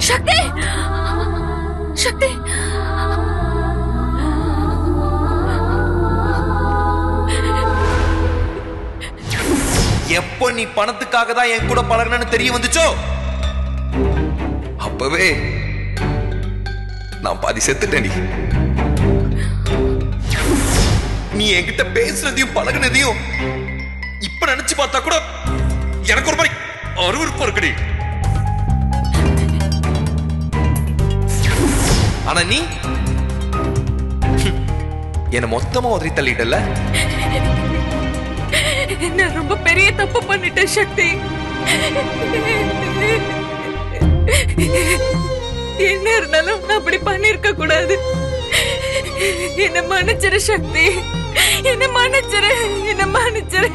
சக்தி சக்தி எப்போ நீ பணத்துக்காக தான் என் கூட பழகுனன்னு தெரிய வந்துச்சோ அப்பவே நான் பாதி செத்துட்டேன் நீ என்கிட்ட பேசுனதையும் பழகுனதையும் இப்ப நினைச்சு பார்த்தா கூட எனக்கு ஒரு மாதிரி அருவருப்பா இருக்குடி ஆனா நீ என்ன மொத்தமா உதறி தள்ளிட்டல நான் ரொம்ப பெரிய தப்பு பண்ணிட்டேன் சக்தி என்ன இருந்தாலும் நான் அப்படி பண்ணிருக்க கூடாது என்ன மன்னிச்சிரு சக்தி என்ன மன்னிச்சிரு என்ன மன்னிச்சிரு